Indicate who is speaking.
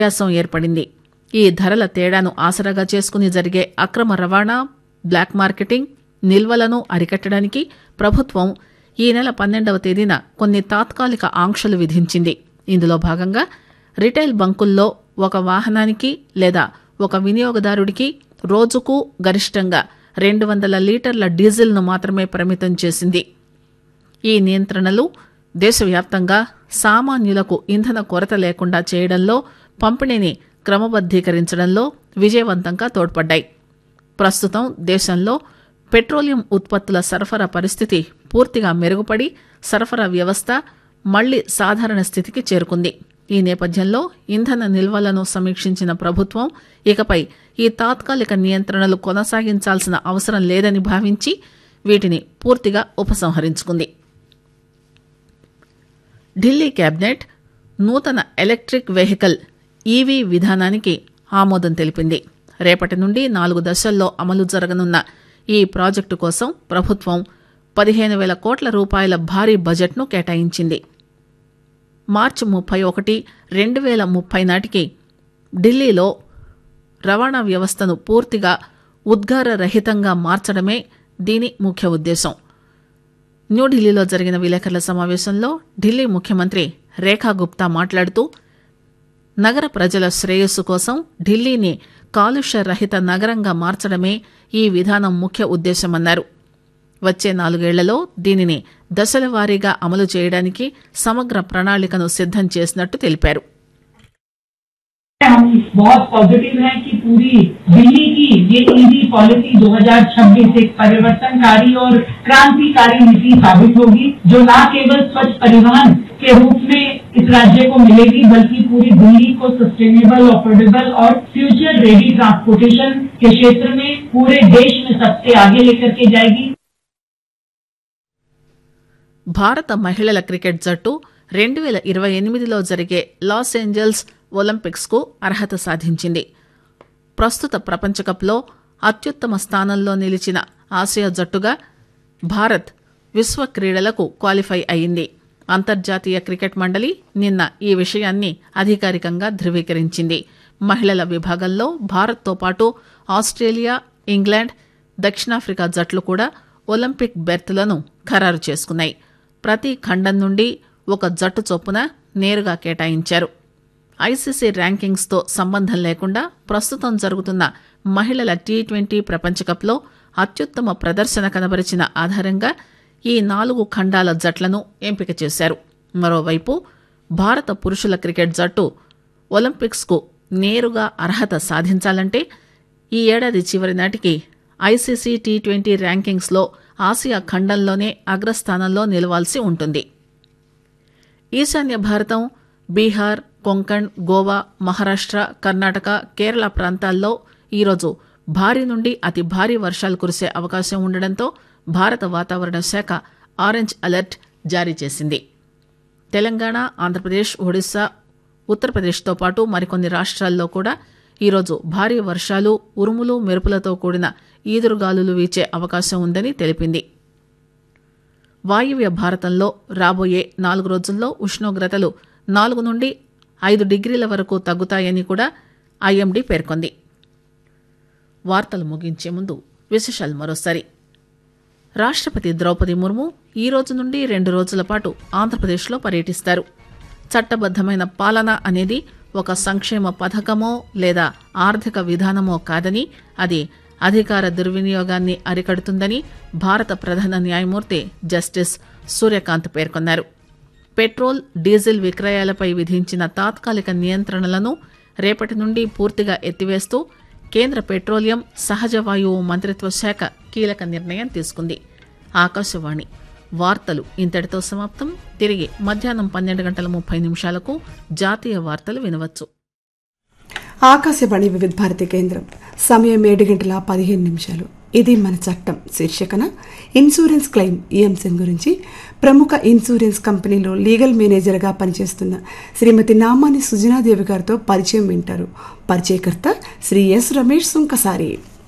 Speaker 1: వ్యత్యాసం ఏర్పడింది ఈ ధరల తేడాను ఆసరాగా చేసుకుని జరిగే అక్రమ రవాణా బ్లాక్ మార్కెటింగ్ నిల్వలను అరికట్టడానికి ప్రభుత్వం ఈ నెల పన్నెండవ తేదీన కొన్ని తాత్కాలిక ఆంక్షలు విధించింది ఇందులో భాగంగా రిటైల్ బంకుల్లో ఒక వాహనానికి లేదా ఒక వినియోగదారుడికి రోజుకు గరిష్టంగా రెండు వందల లీటర్ల డీజిల్ను మాత్రమే పరిమితం చేసింది ఈ నియంత్రణలు దేశవ్యాప్తంగా సామాన్యులకు ఇంధన కొరత లేకుండా చేయడంలో పంపిణీని క్రమబద్దీకరించడంలో విజయవంతంగా తోడ్పడ్డాయి ప్రస్తుతం దేశంలో పెట్రోలియం ఉత్పత్తుల సరఫరా పరిస్థితి పూర్తిగా మెరుగుపడి సరఫరా వ్యవస్థ మళ్లీ సాధారణ స్థితికి చేరుకుంది ఈ నేపథ్యంలో ఇంధన నిల్వలను సమీక్షించిన ప్రభుత్వం ఇకపై ఈ తాత్కాలిక నియంత్రణలు కొనసాగించాల్సిన అవసరం లేదని భావించి వీటిని పూర్తిగా ఉపసంహరించుకుంది ఢిల్లీ కేబినెట్ నూతన ఎలక్ట్రిక్ వెహికల్ ఈవీ విధానానికి ఆమోదం తెలిపింది రేపటి నుండి నాలుగు దశల్లో అమలు జరగనున్న ఈ ప్రాజెక్టు కోసం ప్రభుత్వం పదిహేను వేల కోట్ల రూపాయల భారీ బడ్జెట్ను కేటాయించింది మార్చి ముప్పై ఒకటి రెండు వేల ముప్పై నాటికి ఢిల్లీలో రవాణా వ్యవస్థను పూర్తిగా ఉద్గార రహితంగా మార్చడమే దీని ముఖ్య ఉద్దేశం న్యూఢిల్లీలో జరిగిన విలేకరుల సమావేశంలో ఢిల్లీ ముఖ్యమంత్రి రేఖా గుప్తా మాట్లాడుతూ నగర ప్రజల శ్రేయస్సు కోసం ఢిల్లీని కాలుష్య రహిత నగరంగా మార్చడమే ఈ విధానం ముఖ్య ఉద్దేశమన్నారు వచ్చే నాలుగేళ్లలో దీనిని దశల వారీగా అమలు చేయడానికి సమగ్ర ప్రణాళికను సిద్దం చేసినట్టు తెలిపారు
Speaker 2: हम बहुत पॉजिटिव हैं कि पूरी दिल्ली की ये ईवी पॉलिसी 2026 एक परिवर्तनकारी और क्रांतिकारी नीति साबित होगी जो न केवल स्वच्छ परिवहन के रूप में इस राज्य को मिलेगी बल्कि पूरी दिल्ली को सस्टेनेबल अफोर्डेबल और फ्यूचर रेडी ट्रांसपोर्टेशन के क्षेत्र में पूरे देश में सबसे आगे लेकर के जाएगी
Speaker 1: భారత మహిళల క్రికెట్ జట్టు రెండు వేల ఇరవై ఎనిమిదిలో జరిగే లాస్ ఏంజల్స్ ఒలింపిక్స్కు అర్హత సాధించింది ప్రస్తుత ప్రపంచకప్లో అత్యుత్తమ స్థానంలో నిలిచిన ఆసియా జట్టుగా భారత్ విశ్వ క్రీడలకు క్వాలిఫై అయింది అంతర్జాతీయ క్రికెట్ మండలి నిన్న ఈ విషయాన్ని అధికారికంగా ధృవీకరించింది మహిళల విభాగంలో భారత్తో పాటు ఆస్ట్రేలియా ఇంగ్లాండ్ దక్షిణాఫ్రికా జట్లు కూడా ఒలింపిక్ బెర్త్లను ఖరారు చేసుకున్నాయి ప్రతి ఖండం నుండి ఒక జట్టు చొప్పున నేరుగా కేటాయించారు ఐసీసీ ర్యాంకింగ్స్తో సంబంధం లేకుండా ప్రస్తుతం జరుగుతున్న మహిళల టీ ట్వంటీ ప్రపంచకప్లో అత్యుత్తమ ప్రదర్శన కనబరిచిన ఆధారంగా ఈ నాలుగు ఖండాల జట్లను ఎంపిక చేశారు మరోవైపు భారత పురుషుల క్రికెట్ జట్టు ఒలింపిక్స్కు నేరుగా అర్హత సాధించాలంటే ఈ ఏడాది చివరి నాటికి ఐసీసీ టీ ట్వంటీ ర్యాంకింగ్స్లో ఆసియా ఖండంలోనే అగ్రస్థానంలో నిలవాల్సి ఉంటుంది ఈశాన్య భారతం బీహార్ కొంకణ్ గోవా మహారాష్ట్ర కర్ణాటక కేరళ ప్రాంతాల్లో ఈరోజు భారీ నుండి అతి భారీ వర్షాలు కురిసే అవకాశం ఉండడంతో భారత వాతావరణ శాఖ ఆరెంజ్ అలర్ట్ జారీ చేసింది తెలంగాణ ఆంధ్రప్రదేశ్ ఒడిశా ఉత్తరప్రదేశ్తో పాటు మరికొన్ని రాష్ట్రాల్లో కూడా ఈరోజు భారీ వర్షాలు ఉరుములు మెరుపులతో కూడిన ఈదురుగాలులు వీచే అవకాశం ఉందని తెలిపింది వాయువ్య భారతంలో రాబోయే నాలుగు రోజుల్లో ఉష్ణోగ్రతలు నాలుగు నుండి ఐదు డిగ్రీల వరకు తగ్గుతాయని కూడా ఐఎండీ పేర్కొంది వార్తలు ముగించే ముందు విశేషాలు మరోసారి రాష్ట్రపతి ద్రౌపది ముర్ము ఈ రోజు నుండి రెండు రోజుల పాటు ఆంధ్రప్రదేశ్లో పర్యటిస్తారు చట్టబద్దమైన పాలన అనేది ఒక సంక్షేమ పథకమో లేదా ఆర్థిక విధానమో కాదని అది అధికార దుర్వినియోగాన్ని అరికడుతుందని భారత ప్రధాన న్యాయమూర్తి జస్టిస్ సూర్యకాంత్ పేర్కొన్నారు పెట్రోల్ డీజిల్ విక్రయాలపై విధించిన తాత్కాలిక నియంత్రణలను రేపటి నుండి పూర్తిగా ఎత్తివేస్తూ కేంద్ర పెట్రోలియం సహజ వాయువు మంత్రిత్వ శాఖ కీలక నిర్ణయం తీసుకుంది ఆకాశవాణి వార్తలు ఇంతటితో సమాప్తం తిరిగి మధ్యాహ్నం పన్నెండు గంటల ముప్పై నిమిషాలకు జాతీయ వార్తలు వినవచ్చు
Speaker 3: ఆకాశవాణి వివిధ భారతి కేంద్రం సమయం ఏడు గంటల పదిహేను నిమిషాలు ఇది మన చట్టం శీర్షికన ఇన్సూరెన్స్ క్లెయిమ్ ఈ అంశం గురించి ప్రముఖ ఇన్సూరెన్స్ కంపెనీలో లీగల్ మేనేజర్గా పనిచేస్తున్న శ్రీమతి నామాని సుజనాదేవి గారితో పరిచయం వింటారు పరిచయకర్త శ్రీ ఎస్ రమేష్ సుంకసారి